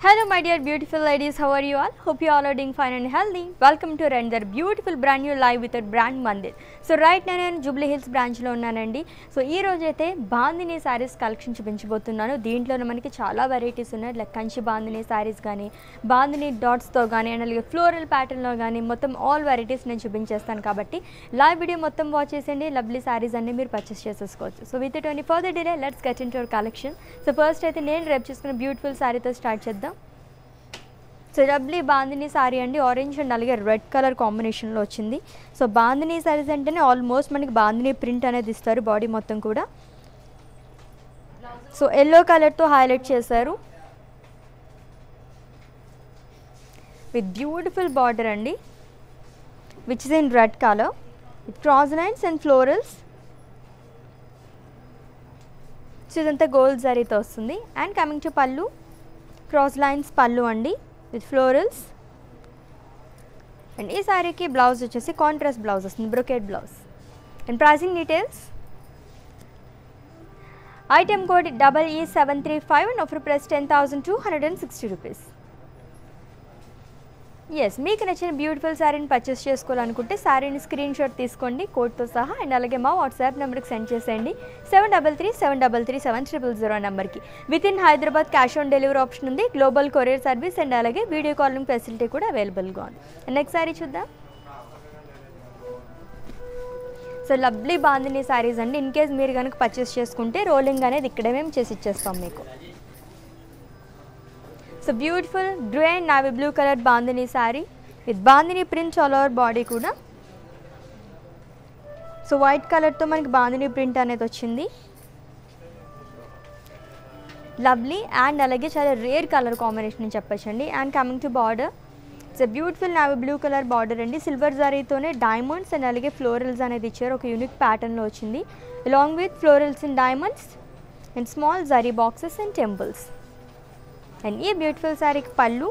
Hello, my dear beautiful ladies. How are you all? Hope you all are doing fine and healthy. Welcome to another beautiful brand new live with our brand Mandir. So right నేను జూబ్లీ హిల్స్ బ్రాంచ్లో ఉన్నానండి so ఈ రోజు అయితే bandhani saris collection చూపించబోతున్నాను దీంట్లోనే మనకి చాలా వెరైటీస్ ఉన్నాయి లైక్ కంచి బాందిని శారీస్ కానీ బాందిని డాట్స్తో కానీ అండ్ అలాగే ఫ్లోరల్ ప్యాటర్న్లో కానీ మొత్తం ఆల్ వెరైటీస్ నేను చూపించేస్తాను కాబట్టి లైవ్ వీడియో మొత్తం వాచ్ చేసేయండి లవ్లీ శారీస్ అన్ని మీరు పర్చేస్ చేసేసుకోవచ్చు so with twenty further delay let's get in your collection so first అయితే నేను రేపు చేసుకున్న బ్యూటిఫుల్ శారీతో స్టార్ట్ చేద్దాం సో లవ్లీ బాందిని సారీ అండి ఆరెంజ్ అండ్ అలాగే రెడ్ కలర్ కాంబినేషన్లో వచ్చింది సో బాందిని సారీస్ అంటేనే ఆల్మోస్ట్ మనకి బాందిని ప్రింట్ అనేది ఇస్తారు బాడీ మొత్తం కూడా సో ఎల్లో కలర్తో హైలైట్ చేశారు విత్ బ్యూటిఫుల్ బార్డర్ అండి which is in red colour with cross lines and florals so ఇదంతా గోల్డ్ జరీతో వస్తుంది and coming to pallu cross lines pallu అండి విత్ ఫ్లోరల్స్ అండ్ ఈ శారీకి బ్లౌజ్ వచ్చేసి కాంట్రాస్ట్ బ్లౌజ్ వస్తుంది brocade blouse and pricing details item code double E seven three five and offer price ten thousand two hundred and sixty rupees yes మీకు నచ్చిన beautiful శారీని purchase చేసుకోవాలనుకుంటే శారీని screen screenshot తీసుకోండి కోడ్తో సహా అండ్ అలాగే మా వాట్సాప్ నెంబర్కి సెండ్ చేసేయండి seven double three seven double three seven triple zero నెంబర్కి with in Hyderabad cash on delivery option ఉంది గ్లోబల్ కొరియర్ సర్వీస్ అండ్ అలాగే వీడియో కాలింగ్ ఫెసిలిటీ కూడా అవైలబుల్గా ఉంది నెక్స్ట్ శారీ చూద్దాం సో లవ్లీ బాందిని శారీస్ అండి ఇన్ కేస్ మీరు కనుక పర్చేస్ చేసుకుంటే రోలింగ్ అనేది ఇక్కడే మేము చేసి ఇచ్చేస్తాం మీకు so beautiful grey and navy blue colour bandhani sari with bandhani print all over body కూడా సో వైట్ కలర్తో మనకి బాందిని ప్రింట్ అనేది వచ్చింది లవ్లీ అండ్ అలాగే చాలా రేర్ కలర్ కాంబినేషన్ అని చెప్పచ్చండి and coming to border it's beautiful navy blue colour border అండి సిల్వర్ జరీతోనే డైమండ్స్ అండ్ అలాగే ఫ్లోరల్స్ అనేది ఇచ్చారు ఒక యూనిక్ ప్యాటర్న్లో వచ్చింది along with florals and diamonds and small zari boxes and temples and ఈ బ్యూటిఫుల్ శారీకి పళ్ళు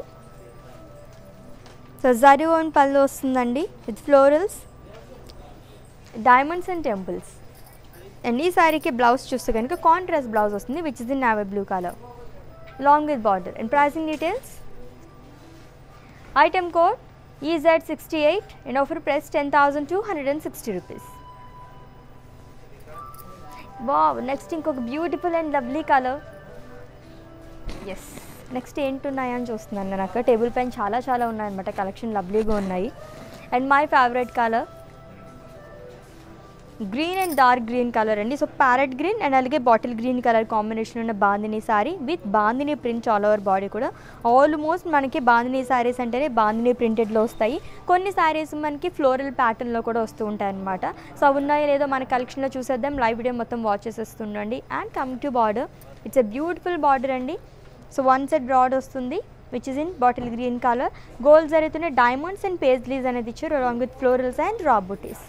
సో జరీ ఓన్ పళ్ళు వస్తుందండి with florals diamonds and temples and ఈ శారీకి బ్లౌజ్ చూస్తే కనుక కాంట్రాస్ట్ బ్లౌజ్ వస్తుంది which is in navy blue colour long with border and pricing details item code EZ sixty eight and offer price ten thousand two hundred and sixty rupees wow next ఇంకొక beautiful and lovely colour yes next ఏంటున్నాయని చూస్తున్నాను నేను అక్కడ table పైన చాలా చాలా ఉన్నాయన్నమాట collection లవ్లీగా ఉన్నాయి and my favourite colour green and dark green colour అండి సో ప్యారెట్ గ్రీన్ అండ్ అలాగే బాటిల్ గ్రీన్ కలర్ కాంబినేషన్ ఉన్న bandhani sorry with bandhani print all over body కూడా ఆల్మోస్ట్ మనకి బాందిని శారీస్ అంటేనే బాందిని ప్రింటెడ్లో వస్తాయి కొన్ని శారీస్ మనకి ఫ్లోరల్ ప్యాటర్న్లో కూడా వస్తూ ఉంటాయి అనమాట సో అవి ఉన్నాయో లేదో మన కలెక్షన్లో చూసేద్దాం లైవ్ వీడియో మొత్తం వాచ్ చేసేస్తుండండి and come to border it's a beautiful border అండి సో వన్ సెట్ బ్రాడ్ వస్తుంది which is in bottle green colour gold జరుగుతున్న డైమండ్స్ అండ్ పేజ్లీస్ అనేది ఇచ్చారు అలాంగ్ విత్ ఫ్లోరల్స్ అండ్ రా butis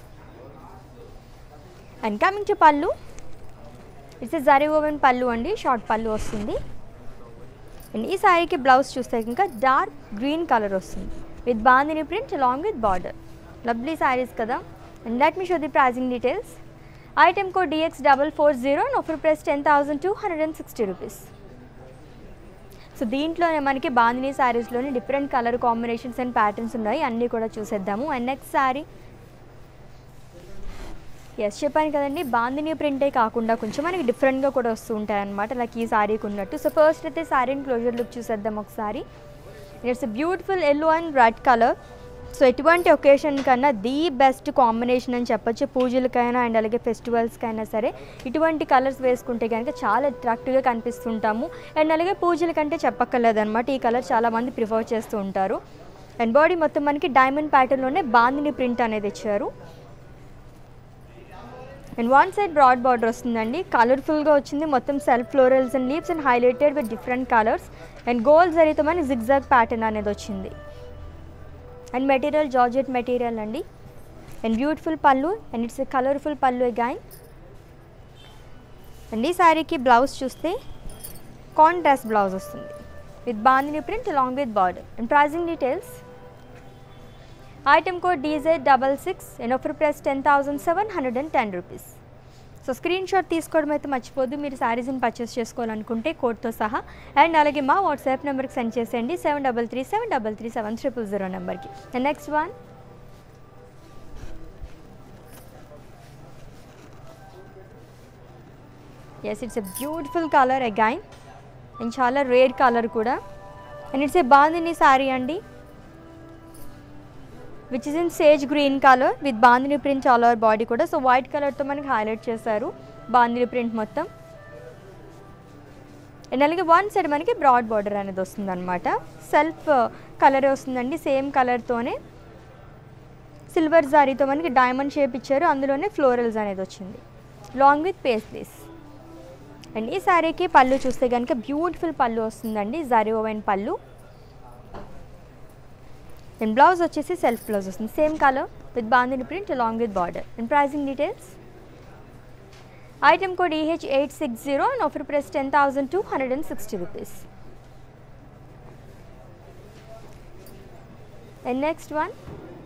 and coming to pallu it's zari woven pallu అండి short pallu వస్తుంది and ఈ శారీకి బ్లౌజ్ చూస్తే ఇంకా డార్క్ గ్రీన్ కలర్ వస్తుంది with bandhani print along with border lovely saris కదా and let me show the pricing details item code DX double four zero and offer price ten thousand two hundred and sixty rupees so దీంట్లోనే మనకి బాందిని శారీస్లోని different colour combinations and patterns ఉన్నాయి అన్నీ కూడా చూసేద్దాము and next sari yes చెప్పాను కదండి బాందిని ప్రింటే కాకుండా కొంచెం మనకి డిఫరెంట్గా కూడా వస్తూ ఉంటాయి అనమాట లైక్ ఈ శారీకి ఉన్నట్టు సో ఫస్ట్ అయితే శారీని క్లోజర్ లుక్ చూసేద్దాం ఒకసారి it's beautiful yellow and red colour so ఎటువంటి ఒకేషన్ కన్నా ది బెస్ట్ కాంబినేషన్ అని చెప్పొచ్చు పూజలకైనా అండ్ అలాగే ఫెస్టివల్స్కైనా సరే ఇటువంటి కలర్స్ వేసుకుంటే కనుక చాలా అట్రాక్టివ్గా కనిపిస్తుంటాము అండ్ అలాగే పూజల కంటే చెప్పక్కర్లేదు అనమాట ఈ కలర్ చాలామంది ప్రిఫర్ చేస్తూ ఉంటారు అండ్ బాడీ మొత్తం మనకి డైమండ్ ప్యాటర్న్లోనే బాందిని ప్రింట్ అనేది ఇచ్చారు and one side broad border వస్తుందండి కలర్ఫుల్గా వచ్చింది మొత్తం self florals and leaves and highlighted with different colours and gold జరీతో మనకి జిగ్జాగ్ ప్యాటర్న్ అనేది వచ్చింది అండ్ మెటీరియల్ జార్జెట్ మెటీరియల్ అండి and beautiful pallu and it's colourful pallu again and ఈ శారీకి బ్లౌజ్ చూస్తే కాంట్రాస్ట్ బ్లౌజ్ వస్తుంది with bandhani print along with border and pricing details item code DZ double six and offer price ten thousand seven hundred and ten rupees so screenshot తీసుకోవడం అయితే మర్చిపోద్దు మీరు శారీస్ని purchase చేసుకోవాలనుకుంటే కోడ్తో సహా అండ్ అలాగే మా వాట్సాప్ నెంబర్కి సెండ్ చేసేయండి seven double three seven double three seven triple zero నెంబర్కి and next one yes it's a beautiful colour again and చాలా రేర్ కలర్ కూడా and it's a bandhani sari అండి which is in sage green colour with bandhani print all over body కూడా so white కలర్తో మనకి highlight చేశారు bandhani print మొత్తం and అలాగే one side మనకి బ్రాడ్ బార్డర్ అనేది వస్తుంది అనమాట సెల్ఫ్ కలర్ వస్తుందండి సేమ్ కలర్తోనే సిల్వర్ జారీతో మనకి డైమండ్ షేప్ ఇచ్చారు అందులోనే ఫ్లోరల్స్ అనేది వచ్చింది లాంగ్ విత్ పేస్లీస్ అండ్ ఈ శారీకి పళ్ళు చూస్తే కనుక బ్యూటిఫుల్ పళ్ళు వస్తుందండి zari woven pallu and blouse వచ్చేసి సెల్ఫ్ బ్లౌజ్ వస్తుంది same colour with bandhani print along with border and pricing details item code EH eight six zero and offer price ten thousand two hundred and sixty rupees and next one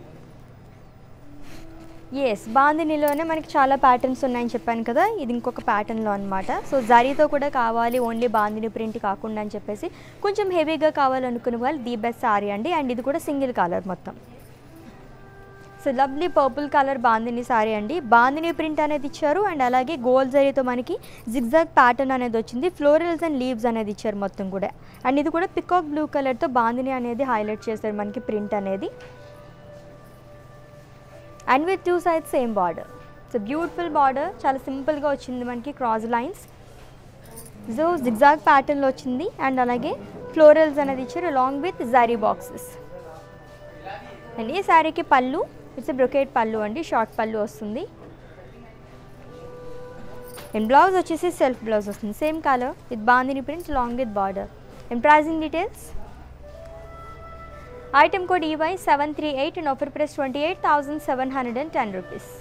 yes బాందినిలోనే మనకి చాలా patterns ఉన్నాయని చెప్పాను కదా ఇది ఇంకొక ప్యాటర్న్లో అనమాట సో జరీతో కూడా కావాలి ఓన్లీ బాందిని ప్రింట్ కాకుండా అని చెప్పేసి కొంచెం హెవీగా కావాలనుకునే వాళ్ళు ది బెస్ట్ సారీ అండి అండ్ ఇది కూడా సింగిల్ కలర్ మొత్తం so lovely purple colour bandhani sorry అండి బాందిని ప్రింట్ అనేది ఇచ్చారు అండ్ అలాగే గోల్డ్ జరీతో మనకి జిగ్జాగ్ ప్యాటర్న్ అనేది వచ్చింది ఫ్లోరల్స్ అండ్ లీవ్స్ అనేది ఇచ్చారు మొత్తం కూడా అండ్ ఇది కూడా పికాక్ బ్లూ కలర్తో బాందిని అనేది హైలైట్ చేశారు మనకి ప్రింట్ అనేది and with two side same border so beautiful border చాలా సింపుల్గా వచ్చింది మనకి క్రాస్ లైన్స్ సో జిగ్జాగ్ ప్యాటర్న్లో వచ్చింది అండ్ అలాగే ఫ్లోరల్స్ అనేది ఇచ్చారు along with zari boxes and ఈ శారీకి పళ్ళు ఇట్స్ బ్రొకేట్ పళ్ళు అండి షార్ట్ పళ్ళు వస్తుంది అండ్ బ్లౌజ్ వచ్చేసి సెల్ఫ్ బ్లౌజ్ వస్తుంది same colour with bandhani print long with border and pricing details item code EY seven three eight and offer price twenty eight thousand seven hundred and ten rupees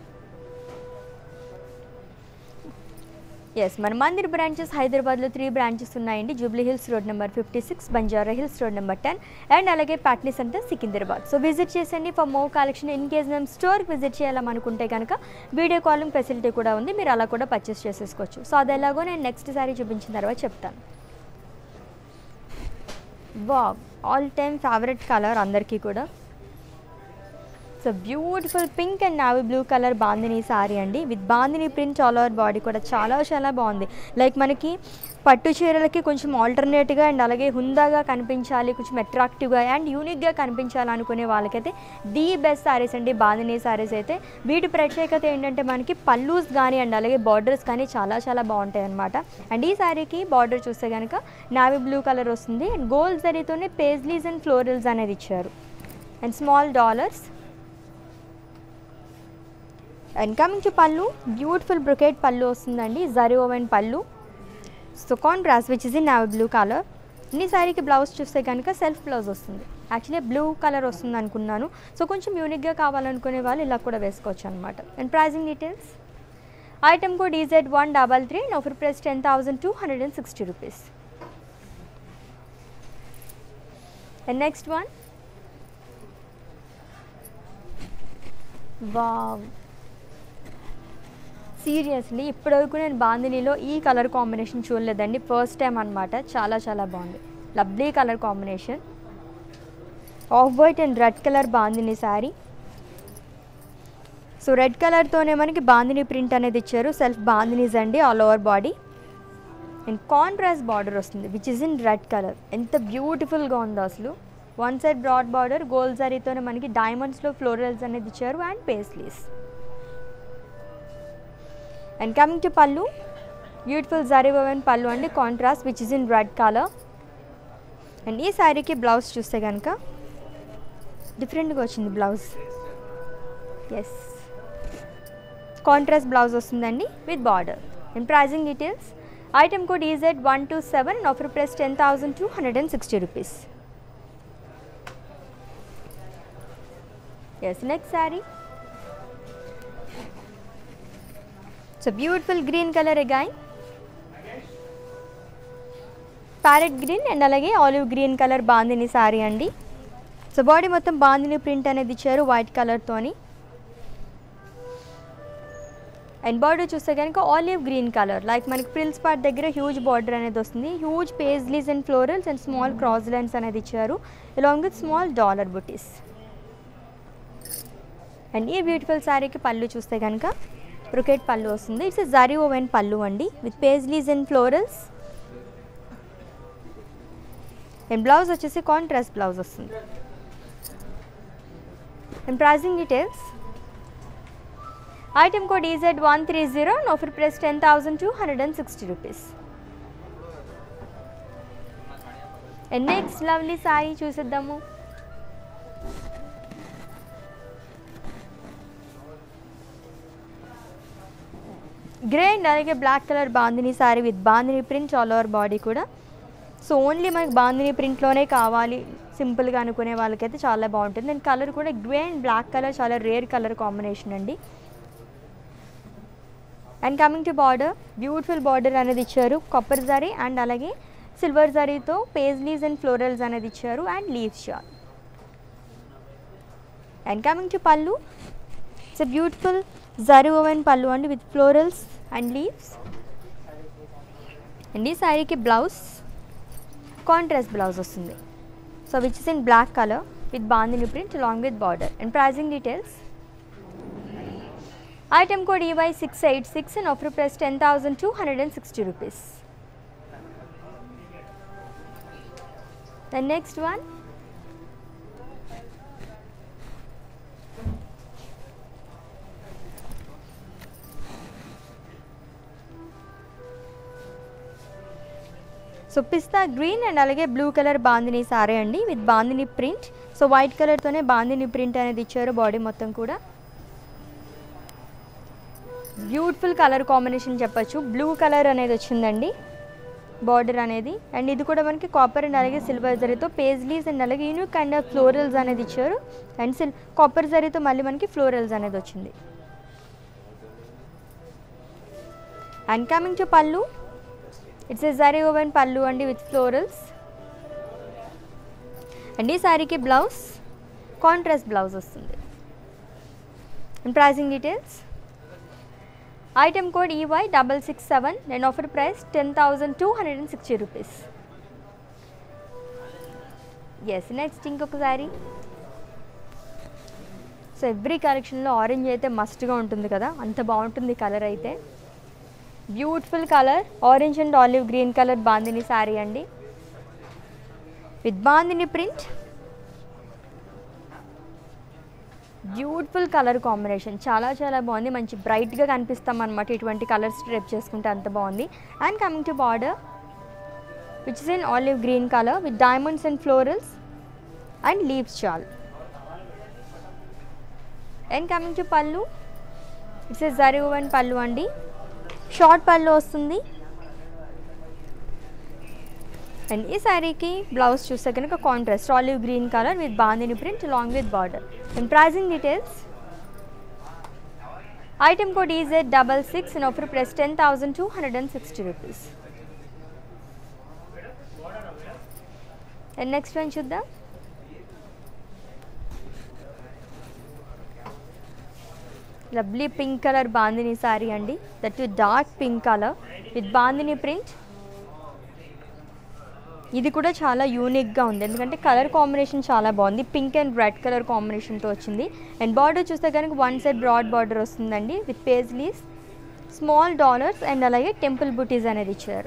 yes మన Mandir branches హైదరాబాద్లో three branches ఉన్నాయండి Jubilee Hills road number fifty six Banjara Hills road number ten and అలాగే Patny centre Secunderabad so visit చేసండి for more collection in case మేము స్టోర్కి visit చేయాలనుకుంటే కనుక video calling facility కూడా ఉంది మీరు అలా కూడా పర్చేస్ చేసేసుకోవచ్చు సో అది ఎలాగో నేను నెక్స్ట్ సారీ చూపించిన తర్వాత చెప్తాను wow all time favourite colour అందరికీ కూడా so beautiful pink and navy blue colour bandhani sorry అండి with bandhani print all over body కూడా చాలా చాలా బాగుంది లైక్ మనకి పట్టు చీరలకి కొంచెం ఆల్టర్నేట్గా అండ్ అలాగే హుందాగా కనిపించాలి కొంచెం అట్రాక్టివ్గా అండ్ యూనిక్గా కనిపించాలి అనుకునే వాళ్ళకైతే ది బెస్ట్ సారీస్ అండి బాందిని సారీస్ అయితే వీటి ప్రత్యేకత ఏంటంటే మనకి పల్లూస్ కానీ అండ్ అలాగే బార్డర్స్ కానీ చాలా చాలా బాగుంటాయి అనమాట అండ్ ఈ సారీకి బార్డర్ చూస్తే కనుక నావీ బ్లూ కలర్ వస్తుంది అండ్ గోల్డ్ జరీతోనే పేజ్లీస్ అండ్ ఫ్లోరల్స్ అనేది ఇచ్చారు and small dollars and coming to pallu beautiful brocade pallu వస్తుందండి zari woven pallu so contrast which is in navy blue colour ఈ సారీకి బ్లౌజ్ చూస్తే కనుక సెల్ఫ్ బ్లౌజ్ వస్తుంది యాక్చువల్లీ బ్లూ కలర్ వస్తుంది అనుకున్నాను సో కొంచెం యూనిక్గా కావాలనుకునే వాళ్ళు ఇలా కూడా వేసుకోవచ్చు అనమాట and pricing details item code EZ one double three and offer price ten thousand two hundred and sixty rupees and next one wow seriously ఇప్పటివరకు నేను బాందినీలో ఈ కలర్ కాంబినేషన్ చూడలేదండి ఫస్ట్ టైం అనమాట చాలా చాలా బాగుంది lovely colour combination off white and red colour bandhani sari so red కలర్తోనే మనకి బాందిని ప్రింట్ అనేది ఇచ్చారు సెల్ఫ్ బాందినీస్ అండి all over body and contrast border వస్తుంది which is in red colour ఎంత బ్యూటిఫుల్గా ఉందో అసలు one side broad border gold జరీతోనే మనకి డైమండ్స్లో ఫ్లోరల్స్ అనేది ఇచ్చారు and paisleys and coming to pallu beautiful zari woven pallu అండి contrast which is in red colour and ఈ శారీకి బ్లౌజ్ చూస్తే కనుక డిఫరెంట్గా వచ్చింది బ్లౌజ్ ఎస్ కాంట్రాస్ట్ బ్లౌజ్ వస్తుందండి with border and pricing details item code EZ one two seven and offer price ten thousand two hundred and sixty rupees yes next sari so beautiful green colour ఎగాయ్ parrot green and అలాగే olive green colour bandhani sari అండి so body మొత్తం bandhani print అనేది ఇచ్చారు white కలర్తోని and border చూస్తే కనుక olive green colour like మనకి frills part దగ్గర హ్యూజ్ బార్డర్ అనేది వస్తుంది huge paisleys and florals and small cross lines అనేది ఇచ్చారు along with small dollar butis and ఈ బ్యూటిఫుల్ శారీకి పళ్ళు చూస్తే కనుక బ్రుకెట్ పళ్ళు వస్తుంది ఇట్స్ జరీ ఓవెన్ పళ్ళు అండి with paisleys and florals and blouse వచ్చేసి కాంట్రాస్ట్ బ్లౌజ్ వస్తుంది and pricing details item code EZ one three zero and offer price ten thousand two hundred and sixty rupees and next lovely sari చూసేద్దాము grey and అలాగే black colour bandhani sari with bandhani print all over body కూడా so only మనకి బాందిని ప్రింట్లోనే కావాలి సింపుల్గా అనుకునే వాళ్ళకైతే చాలా బాగుంటుంది అండ్ కలర్ కూడా గ్రే అండ్ బ్లాక్ కలర్ చాలా రేర్ కలర్ కాంబినేషన్ అండి and coming to border beautiful border అనేది ఇచ్చారు కాపర్ జరీ అండ్ అలాగే సిల్వర్ జరీతో పేజ్లీస్ అండ్ ఫ్లోరల్స్ అనేది ఇచ్చారు and leaves shawl and coming to pallu it's beautiful zari woven pallu అండి with florals and leaves and ఈ శారీకి బ్లౌజ్ కాంట్రాస్ట్ బ్లౌజ్ వస్తుంది so which is in black colour with bandhani print along with border and pricing details item code EY six eight six and offer price ten thousand two hundred and sixty rupees and next one so pista green and అలాగే blue colour bandhani sorry అండి with bandhani print so white కలర్తోనే bandhani print అనేది ఇచ్చారు body మొత్తం కూడా beautiful colour combination చెప్పచ్చు blue colour అనేది వచ్చిందండి బార్డర్ అనేది అండ్ ఇది కూడా మనకి కాపర్ అండ్ అలాగే సిల్వర్ జరీతో పేజ్లీస్ అండ్ అలాగే యూనిక్ కైండ్ ఆఫ్ ఫ్లోరల్స్ అనేది ఇచ్చారు అండ్ సిల్ కాపర్ జరీతో మళ్ళీ మనకి ఫ్లోరల్స్ అనేది వచ్చింది and coming to pallu it's a zari woven pallu అండి విత్ ఫ్లోరల్స్ అండ్ ఈ శారీకి బ్లౌజ్ కాంట్రాస్ట్ బ్లౌజ్ వస్తుంది and pricing details item code EY double six seven నేను offer price ten thousand two hundred and sixty rupees yes next ఇంకొక sari so every కలెక్షన్లో orange అయితే మస్ట్గా ఉంటుంది కదా అంత బాగుంటుంది కలర్ అయితే beautiful colour orange and olive green colour bandhani sari అండి with bandhani print beautiful colour combination చాలా చాలా బాగుంది మంచి బ్రైట్గా కనిపిస్తాం అనమాట ఇటువంటి కలర్స్ డ్రెప్ చేసుకుంటే అంత బాగుంది and coming to border which is in olive green colour with diamonds and florals and leaves చాల్ and coming to pallu it's is zari and pallu అండి షార్ట్ పళ్ళు వస్తుంది అండ్ ఈ శారీకి బ్లౌజ్ చూస్తే కనుక contrast olive green colour with bandhani print long with border and pricing details item code EZ double six and offer price ten thousand two hundred and sixty rupees and next one చూద్దాం lovely pink colour bandhani sari అండి that dark pink colour with bandhani print ఇది కూడా చాలా యూనిక్గా ఉంది ఎందుకంటే colour combination చాలా బాగుంది పింక్ అండ్ రెడ్ కలర్ కాంబినేషన్తో వచ్చింది అండ్ బార్డర్ చూస్తే కనుక వన్ సైడ్ బ్రాడ్ బార్డర్ వస్తుందండి with paisleys small dollars and అలాగే టెంపుల్ బుటీస్ అనేది ఇచ్చారు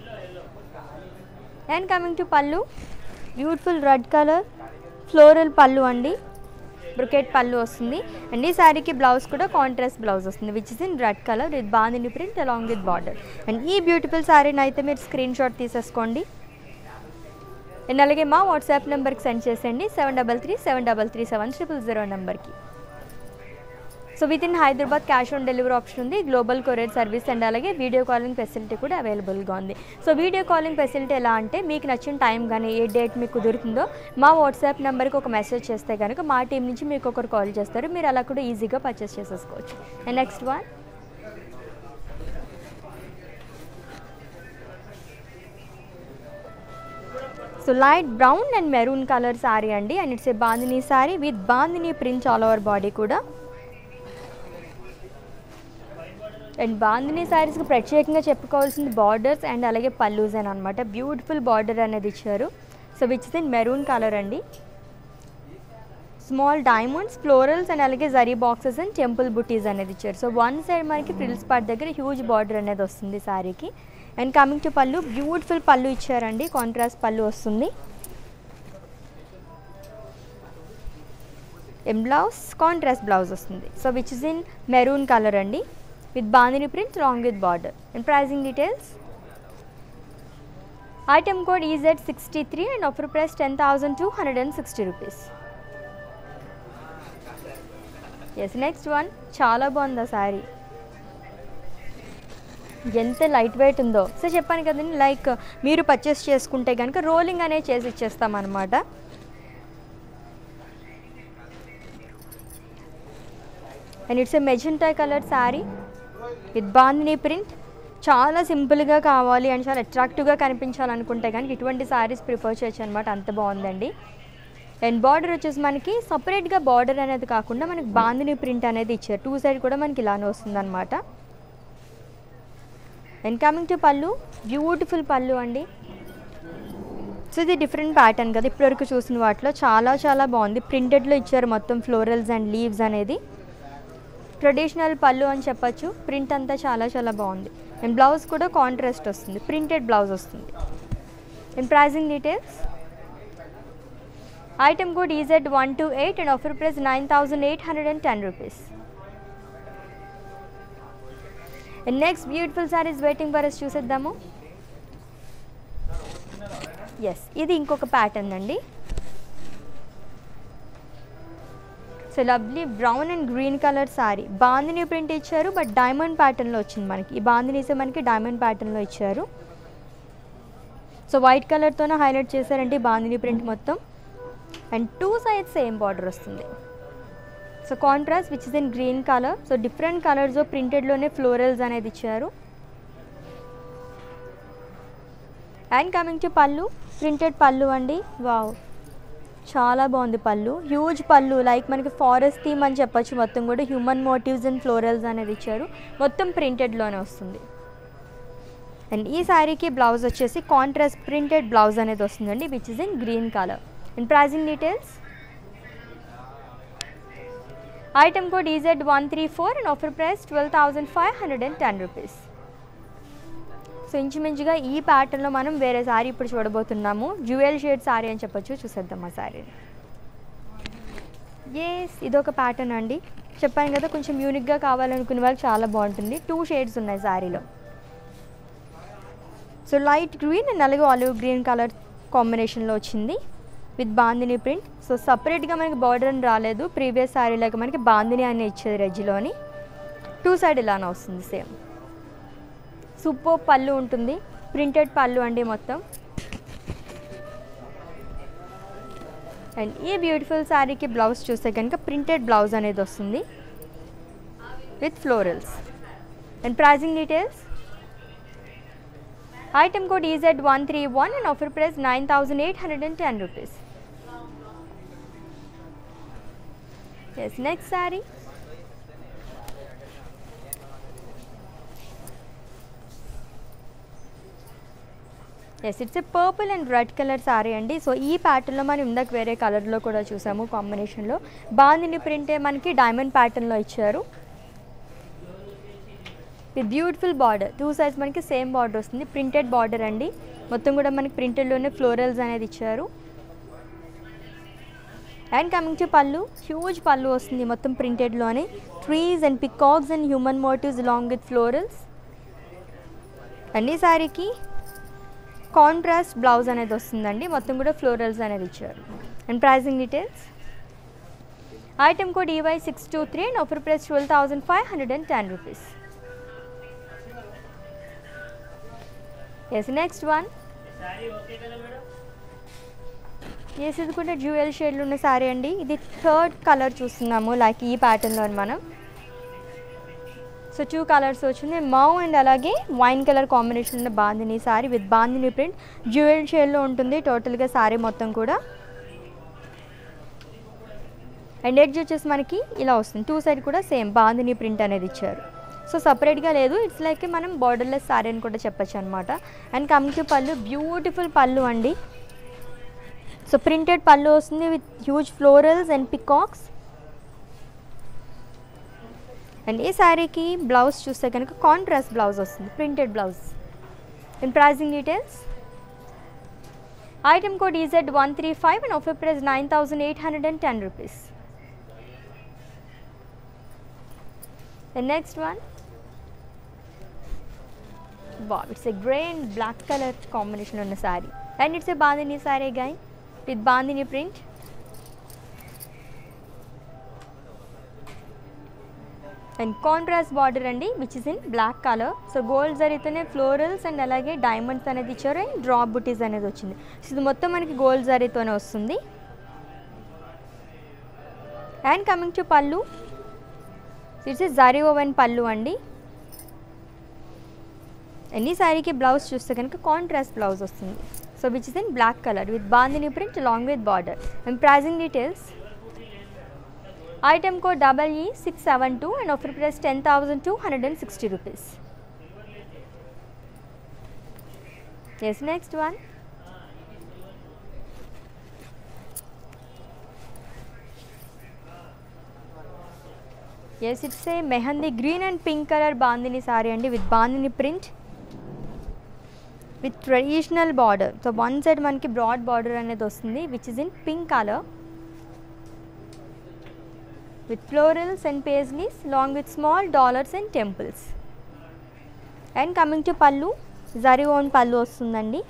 and coming to pallu beautiful red colour floral pallu అండి బ్రుకెట్ పళ్ళు వస్తుంది అండ్ ఈ శారీకి బ్లౌజ్ కూడా కాంట్రాస్ట్ బ్లౌజ్ వస్తుంది which is in red colour with bandhani print along with border and ఈ బ్యూటిఫుల్ శారీని అయితే మీరు స్క్రీన్ షాట్ తీసేసుకోండి అండ్ అలాగే మా వాట్సాప్ నెంబర్కి సెండ్ చేసేయండి seven double three seven double three seven triple zero నెంబర్కి so with in Hyderabad cash on delivery option ఉంది గ్లోబల్ కొరియర్ సర్వీస్ అండ్ అలాగే వీడియో కాలింగ్ ఫెసిలిటీ కూడా అవైలబుల్గా ఉంది సో వీడియో కాలింగ్ ఫెసిలిటీ ఎలా అంటే మీకు నచ్చిన టైం కానీ ఏ డేట్ మీకు కుదురుతుందో మా వాట్సాప్ నెంబర్కి ఒక మెసేజ్ చేస్తే కనుక మా టీం నుంచి మీకు ఒకరు కాల్ చేస్తారు మీరు అలా కూడా ఈజీగా పర్చేస్ చేసేసుకోవచ్చు and next one so light brown and maroon colour sari అండి and it's a bandhani sari with bandhani prints all over body కూడా అండ్ బాందిని శారీస్కి ప్రత్యేకంగా చెప్పుకోవాల్సింది బార్డర్స్ అండ్ అలాగే పల్లూస్ అని అనమాట బ్యూటిఫుల్ బార్డర్ అనేది ఇచ్చారు so which is in maroon colour అండి స్మాల్ డైమండ్స్ ఫ్లోరల్స్ అండ్ అలాగే zari boxes and temple butis అనేది ఇచ్చారు సో వన్ సైడ్ మనకి ఫ్రిల్స్ పార్ట్ దగ్గర హ్యూజ్ బార్డర్ అనేది వస్తుంది శారీకి and coming to pallu beautiful pallu ఇచ్చారండి కాంట్రాస్ట్ పళ్ళు వస్తుంది ఎం బ్లౌజ్ కాంట్రాస్ట్ బ్లౌజ్ వస్తుంది so which is in maroon colour అండి with bandhani print long with border and pricing details item code EZ sixty three and offer price ten thousand two hundred and sixty rupees yes next one చాలా బాగుంది ఆ శారీ ఎంత light weight ఉందో so చెప్పాను కదండి like మీరు purchase చేసుకుంటే కనుక రోలింగ్ అనేది చేసి ఇచ్చేస్తాం అనమాట and it's a magenta colour sari with bandhani print చాలా సింపుల్గా కావాలి అండ్ చాలా అట్రాక్టివ్గా కనిపించాలనుకుంటే కనుక ఇటువంటి శారీస్ ప్రిఫర్ చేయొచ్చు అనమాట అంత బాగుందండి అండ్ బార్డర్ వచ్చేసి మనకి సపరేట్గా బార్డర్ అనేది కాకుండా మనకి బాందిని ప్రింట్ అనేది ఇచ్చారు టూ సైడ్ కూడా మనకి ఇలానే వస్తుందన్నమాట and coming to pallu beautiful pallu అండి సో ఇది డిఫరెంట్ ప్యాటర్న్ కదా ఇప్పటివరకు చూసిన వాటిలో చాలా చాలా బాగుంది ప్రింటెడ్లో ఇచ్చారు మొత్తం ఫ్లోరల్స్ అండ్ లీవ్స్ అనేది ట్రెడిషనల్ పళ్ళు అని చెప్పచ్చు ప్రింట్ అంతా చాలా చాలా బాగుంది అండ్ బ్లౌజ్ కూడా కాంట్రాస్ట్ వస్తుంది ప్రింటెడ్ బ్లౌజ్ వస్తుంది and pricing details item code EZ one two eight and offer price nine thousand eight hundred and ten rupees and next beautiful saris waiting for us చూసేద్దాము yes ఇది ఇంకొక pattern అండి so lovely brown and green colour sari bandhani print ఇచ్చారు but diamond ప్యాటర్న్లో వచ్చింది మనకి ఈ బాందినీసే మనకి డైమండ్ ప్యాటర్న్లో ఇచ్చారు సో వైట్ కలర్తోనే హైలైట్ చేశారంటే ఈ బాందిని ప్రింట్ మొత్తం and two sides same border వస్తుంది so contrast which is in green colour so different colours ప్రింటెడ్లోనే ఫ్లోరల్స్ అనేది ఇచ్చారు and coming to pallu printed pallu అండి వావ్ చాలా బాగుంది పళ్ళు హ్యూజ్ పళ్ళు లైక్ మనకి ఫారెస్ట్ థీమ్ అని చెప్పొచ్చు మొత్తం కూడా హ్యూమన్ మోటివ్స్ అండ్ ఫ్లోరల్స్ అనేది ఇచ్చారు మొత్తం ప్రింటెడ్లోనే వస్తుంది అండ్ ఈ శారీకి బ్లౌజ్ వచ్చేసి కాంట్రాస్ట్ ప్రింటెడ్ బ్లౌజ్ అనేది వస్తుందండి which is in green colour and pricing details item code EZ one three four and offer price twelve thousand five hundred and ten rupees so ఇంచుమించుగా ఈ ప్యాటర్న్లో మనం వేరే శారీ ఇప్పుడు చూడబోతున్నాము జ్యువెల్ షేడ్ శారీ అని చెప్పొచ్చు చూసేద్దాం ఆ శారీని ఎస్ ఇదొక ప్యాటర్న్ అండి చెప్పాను కదా కొంచెం యూనిక్గా కావాలనుకునే వాళ్ళకి చాలా బాగుంటుంది టూ షేడ్స్ ఉన్నాయి శారీలో సో లైట్ గ్రీన్ అండ్ అలాగే ఆలివ్ గ్రీన్ కలర్ కాంబినేషన్లో వచ్చింది విత్ బాందిని ప్రింట్ సో సపరేట్గా మనకి బార్డర్ అని రాలేదు ప్రీవియస్ శారీలాగా మనకి బాందిని అని ఇచ్చేది రెజ్లోని టూ సైడ్ ఇలానే వస్తుంది సేమ్ సూపర్ పళ్ళు ఉంటుంది ప్రింటెడ్ పళ్ళు అండి మొత్తం అండ్ ఈ బ్యూటిఫుల్ శారీకి బ్లౌజ్ చూస్తే కనుక ప్రింటెడ్ బ్లౌజ్ అనేది వస్తుంది with florals and pricing details item code EZ one three one and offer price nine thousand eight hundred and ten rupees yes next sari yes it's a purple and red colour sari అండి so ఈ ప్యాటర్న్లో మనం ఇందాక వేరే కలర్లో కూడా చూసాము కాంబినేషన్లో బాగుంది ప్రింటే మనకి డైమండ్ ప్యాటర్న్లో ఇచ్చారు with beautiful border two sides మనకి సేమ్ బార్డర్ వస్తుంది ప్రింటెడ్ బార్డర్ అండి మొత్తం కూడా మనకి ప్రింటెడ్లోనే ఫ్లోరల్స్ అనేది ఇచ్చారు and coming to pallu huge pallu వస్తుంది మొత్తం ప్రింటెడ్లోనే trees and peacocks and human motifs long with florals and ఈ శారీకి కాంట్రాస్ట్ బ్లౌజ్ అనేది వస్తుందండి మొత్తం కూడా ఫ్లోరల్స్ అనేది ఇచ్చారు and pricing details item code EY six two three and offer price twelve thousand five hundred and ten rupees yes next one yes ఇది కూడా జ్యువెల్ షేడ్లో ఉన్న శారీ అండి ఇది థర్డ్ కలర్ చూస్తున్నాము లైక్ ఈ ప్యాటర్న్లో మనం సో టూ కలర్స్ వచ్చింది మౌ అండ్ అలాగే వైన్ కలర్ కాంబినేషన్ ఉన్న bandhani sorry with bandhani print jewel షేడ్లో ఉంటుంది టోటల్గా సారీ మొత్తం కూడా అండ్ ఎడ్జ్ వచ్చేసి మనకి ఇలా వస్తుంది టూ సైడ్ కూడా సేమ్ బాందిని ప్రింట్ అనేది ఇచ్చారు సో సపరేట్గా లేదు ఇట్స్ లైక్ మనం బార్డర్లెస్ సారీ అని కూడా చెప్పొచ్చు అనమాట and coming to pallu beautiful pallu అండి సో ప్రింటెడ్ పళ్ళు వస్తుంది with huge florals and peacocks and ఈ శారీకి బ్లౌజ్ చూస్తే కనుక కాంట్రాస్ట్ బ్లౌజ్ వస్తుంది printed blouse in pricing details item code EZ one three five and offer price nine thousand eight hundred and ten rupees The next one, wow, it's a grey and black color combination on a saree, and it's a bandhani saree again with bandhani print. And contrast border అండి which is in black colour so gold జరీతోనే florals and అలాగే diamonds అనేది ఇచ్చారు and drop బుటీస్ అనేది వచ్చింది so ఇది మొత్తం మనకి గోల్డ్ జరీతోనే వస్తుంది and coming to pallu it's zari woven pallu అండి ఎన్ని శారీకి బ్లౌజ్ చూస్తే కనుక కాంట్రాస్ట్ బ్లౌజ్ వస్తుంది so which is in black colour with bandhani print long with border and pricing details item code double E six seven two and offer price ten thousand two hundred and sixty rupees yes next one yes it's a mehndi green and pink colour bandhani sorry అండి with bandhani print with traditional border so one side మనకి broad border అనేది వస్తుంది which is in pink colour with florals and paisleys long with small dollars and temples and coming to pallu zari own pallu వస్తుందండి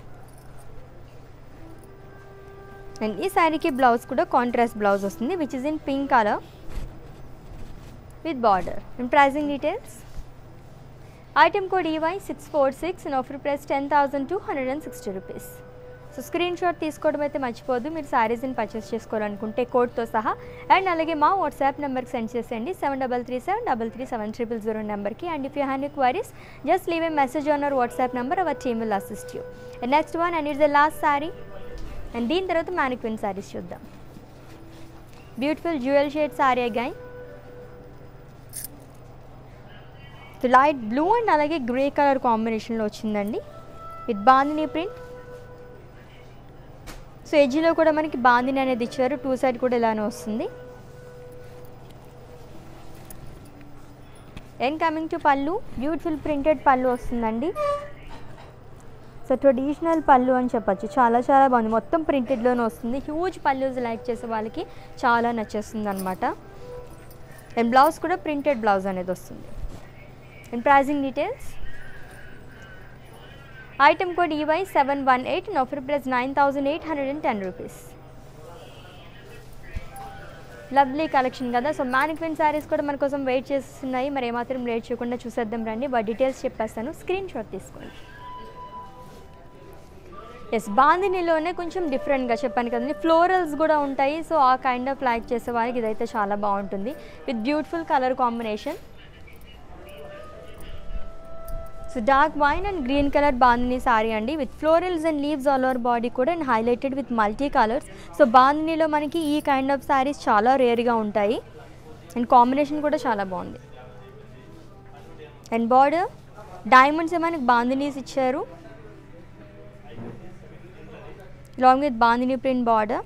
and ఈ శారీకి blouse కూడా contrast blouse వస్తుంది which is in pink colour with border. In pricing details, item code EY646 and offer price 10,260 rupees. So screenshot తీసుకోవడం అయితే మర్చిపోద్దు మీరు శారీస్ని purchase చేసుకోవాలనుకుంటే కోడ్తో సహా అండ్ అలాగే మా వాట్సాప్ నెంబర్కి సెండ్ చేసేయండి seven double three seven double three seven triple zero నెంబర్కి and if you have any queries just leave a message on our WhatsApp number our team will assist you and next one and it's the last sari and దీని తర్వాత mannequin saris చూద్దాం beautiful jewel shade sari again light blue and అలాగే grey colour కాంబినేషన్లో వచ్చిందండి with bandhani print so ఎడ్జ్లో కూడా మనకి బాందిని అనేది ఇచ్చారు టూ సైడ్ కూడా ఇలానే వస్తుంది and coming to pallu beautiful printed pallu వస్తుందండి సో ట్రెడిషనల్ పళ్ళు అని చెప్పచ్చు చాలా చాలా బాగుంది మొత్తం ప్రింటెడ్లోనే వస్తుంది హ్యూజ్ పళ్ళుస్ లైక్ చేసే వాళ్ళకి చాలా నచ్చేస్తుంది అనమాట అండ్ బ్లౌజ్ కూడా ప్రింటెడ్ బ్లౌజ్ అనేది వస్తుంది and pricing details item code EY seven one eight and offer price nine thousand eight hundred and ten rupees lovely collection కదా సో మ్యానిక్విన్ శారీస్ కూడా మన కోసం వెయిట్ చేస్తున్నాయి మరి ఏమాత్రం లేట్ చేయకుండా చూసేద్దాం రండి వాటి డీటెయిల్స్ చెప్పేస్తాను స్క్రీన్ షాట్ తీసుకోండి ఎస్ బాందినిలోనే కొంచెం డిఫరెంట్గా చెప్పాను కదండి ఫ్లోరల్స్ కూడా ఉంటాయి సో ఆ కైండ్ ఆఫ్ లైక్ చేసే వారికి ఇదైతే చాలా బాగుంటుంది with beautiful colour combination so dark wine and green colour bandhani sorry అండి with florals and leaves all over body కూడా and highlighted with multi colours so బాందినిలో మనకి ఈ కైండ్ ఆఫ్ సారీస్ చాలా రేర్గా ఉంటాయి అండ్ కాంబినేషన్ కూడా చాలా బాగుంది అండ్ బార్డర్ డైమండ్స్ మనకి బాందినీస్ ఇచ్చారు long with bandhani print border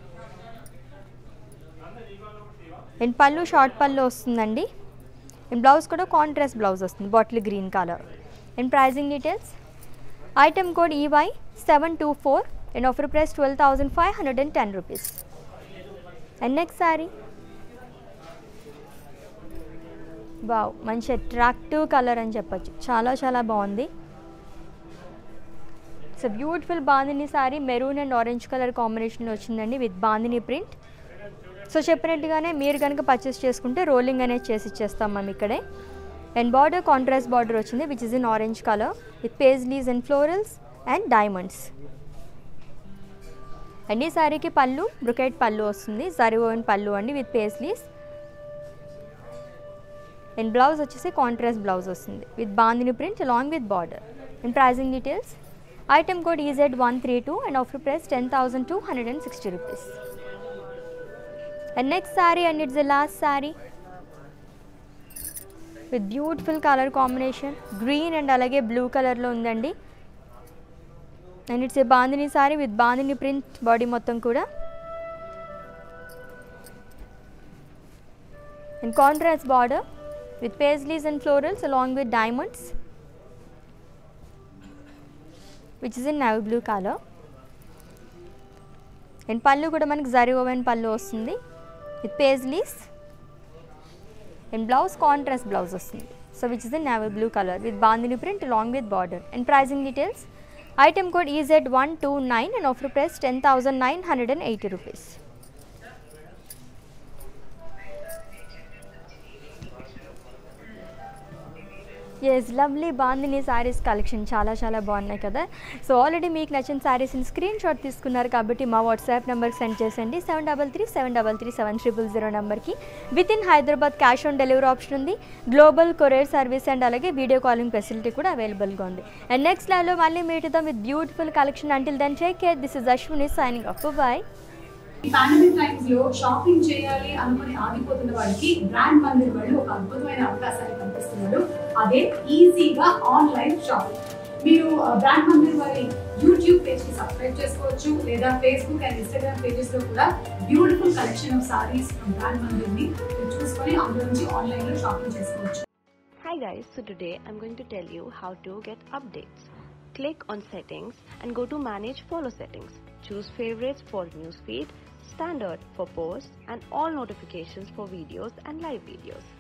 and pallu short pallu వస్తుందండి అండ్ బ్లౌజ్ కూడా కాంట్రాస్ట్ బ్లౌజ్ వస్తుంది bottle green colour and pricing details item code EY seven two four and offer price twelve thousand five hundred and ten rupees and next sari wow మంచి attractive colour అని చెప్పొచ్చు చాలా చాలా బాగుంది so beautiful bandhani sari maroon and orange colour కాంబినేషన్లో వచ్చిందండి with bandhani print so చెప్పినట్టుగానే మీరు కనుక పర్చేస్ చేసుకుంటే రోలింగ్ అనేది చేసి ఇచ్చేస్తాం మేము ఇక్కడే అండ్ బార్డర్ కాంట్రాస్ట్ బార్డర్ వచ్చింది which is in orange colour with paisleys and florals and diamonds and ఈ శారీకి పళ్ళు బ్రుకెట్ పళ్ళు వస్తుంది జరివోన్ పళ్ళు అండి విత్ పేస్లీస్ అండ్ బ్లౌజ్ వచ్చేసి కాంట్రాస్ట్ బ్లౌజ్ వస్తుంది with bandhani print along with border and pricing details item code EZ one three two and offer price ten thousand two hundred and sixty rupees and next sari and it's the last sari with beautiful colour combination green and అలాగే blue కలర్లో ఉందండి and it's a bandhani sorry with bandhani print body మొత్తం కూడా and contrast border with paisleys and florals along with diamonds which is in navy blue colour and pallu కూడా మనకి zari woven pallu వస్తుంది with paisleys and blouse contrast blouse వస్తుంది so which is in navy blue colour with bandhani print long with border and pricing details item code EZ one two nine and offer price ten thousand nine hundred and eighty rupees yes lovely bandhani saris collection చాలా చాలా బాగున్నాయి కదా so already మీకు నచ్చిన శారీస్ని screen shot తీసుకున్నారు కాబట్టి మా WhatsApp నెంబర్కి సెండ్ చేసండి seven double three seven double three seven triple zero నెంబర్కి with in Hyderabad cash on delivery option ఉంది గ్లోబల్ కొరియర్ సర్వీస్ అండ్ అలాగే వీడియో కాలింగ్ ఫెసిలిటీ కూడా అవైలబుల్గా ఉంది అండ్ నెక్స్ట్ లైవ్లో మళ్ళీ మీట్ అవుతాం with beautiful collection until then take care this is Ashwini signing up bye ఈ పాండమిక్ టైమ్స్ లో షాపింగ్ చేయాలి అనుకుని ఆగిపోతున్న వాళ్ళకి బ్రాండ్ మందిర్ వాళ్ళు ఒక అద్భుతమైన అవకాశాన్ని కల్పిస్తున్నారు అదే ఈజీగా ఆన్లైన్ షాపింగ్ మీరు బ్రాండ్ మందిర్ వారి యూట్యూబ్ పేజ్ కి సబ్స్క్రైబ్ చేసుకోవచ్చు లేదా ఫేస్బుక్ అండ్ ఇన్స్టాగ్రామ్ పేజెస్ లో కూడా beautiful collection of saris brand Mandir ని మీరు చూసుకొని అందులో నుంచి ఆన్లైన్ లో షాపింగ్ చేసుకోవచ్చు Hi guys, so today I'm going to tell you how to get updates. Click on settings and go to manage follow settings. Choose favorites for newsfeed, standard for posts and all notifications for videos and live videos.